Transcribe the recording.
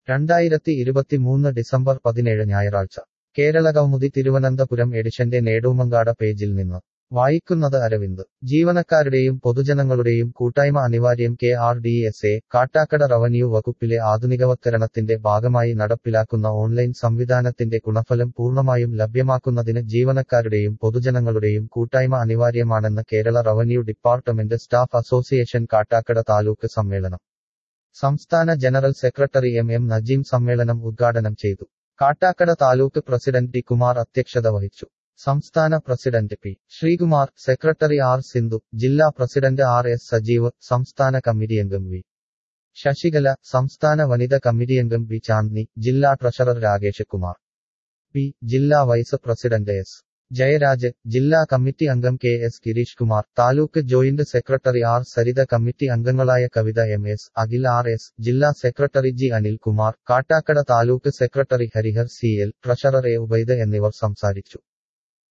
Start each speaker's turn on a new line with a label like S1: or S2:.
S1: രണ്ടായിരത്തി ഇരുപത്തിമൂന്ന് ഡിസംബർ പതിനേഴ് ഞായറാഴ്ച കേരളകൗമുദി തിരുവനന്തപുരം എഡിഷന്റെ നേടൂമങ്കാട പേജിൽ നിന്ന് വായിക്കുന്നത് അരവിന്ദ് ജീവനക്കാരുടെയും പൊതുജനങ്ങളുടെയും കൂട്ടായ്മ അനിവാര്യം K R D S A Kattakada revenue വകുപ്പിലെ ആധുനികവത്കരണത്തിന്റെ ഭാഗമായി നടപ്പിലാക്കുന്ന ഓൺലൈൻ സംവിധാനത്തിന്റെ ഗുണഫലം പൂർണ്ണമായും ലഭ്യമാക്കുന്നതിന് ജീവനക്കാരുടെയും പൊതുജനങ്ങളുടെയും കൂട്ടായ്മ അനിവാര്യമാണെന്ന് Kerala revenue department staff association Kattakada taluk സമ്മേളനം സംസ്ഥാന general secretary M M Najeem സമ്മേളനം ഉദ്ഘാടനം ചെയ്തു കാട്ടാക്കട താലൂക്ക് പ്രസിഡന്റ് ടി കുമാർ അധ്യക്ഷത വഹിച്ചു സംസ്ഥാന president P Sreekumar secretary R Sindhu ജില്ലാ പ്രസിഡന്റ് ആർ എസ് സജീവ് സംസ്ഥാന കമ്മിറ്റി അംഗം വി ശശികല സംസ്ഥാന വനിത കമ്മിറ്റി അംഗം വി ചാന്ദ്നി ജില്ലാ ട്രഷറർ രാകേഷ് കുമാർ പി ജില്ലാ വൈസ് പ്രസിഡന്റ് എസ് ജയരാജ് ജില്ലാ കമ്മിറ്റി അംഗം K S Girish Kumar taluk joint secretary R Saritha committee അംഗങ്ങളായ Kavitha M S Akhil R S ജില്ലാ secretary G Anilkumar Kattakada taluk secretary Harihar C L treasurer A Ubaid എന്നിവർ സംസാരിച്ചു